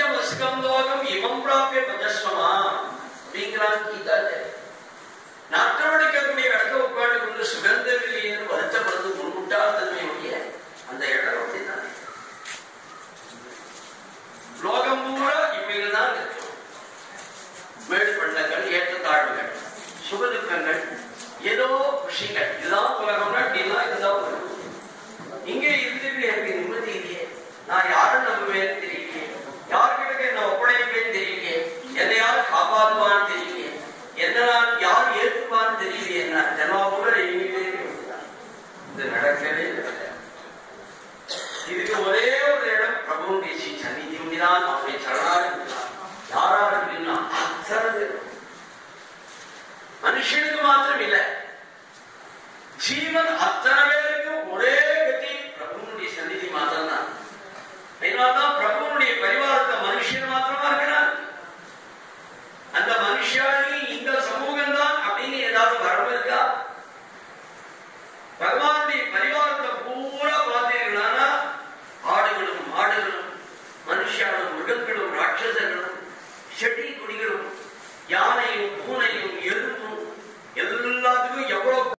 வசுகம் லோகம் இமம் பிராபிய பஜஸ்வமா அப்படிங்கிறான் கீதாச்சாரி நாட்டவடிக்கக்கூடிய இடத்த உட்காந்து கொண்டு சுகந்தவில்லையேன்னு வருத்தப்படுறது முன்முட்டாள் தன்மையுடைய அந்த இடம் அப்படிதான் லோகம் பூரா இவைகள் தான் இருக்கும் மேடு பள்ளங்கள் ஏற்ற தாழ்வுகள் சுகதுக்கங்கள் ஏதோ விஷயங்கள் இதுதான் உலகம்னா இப்படிலாம் இதுதான் உலகம் இங்கே இருந்துட்டு எனக்கு நிம்மதி இல்லையே நான் யாரும் நம்புவேன் தெரியலையே யார்கிட்ட என்ன ஒப்படைப்பேன் தெரியலையே என்னை யார் காப்பாற்றுவான்னு தெரியலையே என்ன நான் யார் ஏற்றுவான்னு தெரியலையே நான் ஜென்மா கூட எண்ணிட்டே இருக்கிறேன். இது நடக்கவே இல்லை இதுக்கு ஒரே ஒரு இடம் பிரபுவுடைய ஸ்ரீ சந்நிதி உண்டிதான் அவருடைய சரணாக யாரா இருக்குன்னா அத்தனை பேர். மனுஷனுக்கு மாத்திரம் இல்ல ஜீவன் அத்தனை பேருக்கும் ஒரே கதி பிரபுனுடைய சந்நிதி மாத்திரம் தான் அதனால்தான் பிரபுனுடைய பரிவாரத்தை மனுஷன் மாத்திரமா இருக்கிறார் அந்த மனுஷாளி இந்த சமூகம் தான் அப்படின்னு ஏதாவது வரவு இருக்கா பகவானுடைய பரிவாரத்தை பூரா பார்த்தீர்களானா ஆடுகளும் மாடுகளும் மனுஷாலும் மிருகங்களும் ராட்சசர்களும் செடி கொடிகளும் யானையும் பூனையும் எறும்பும் எல்லாத்துக்கும் எவ்வளவு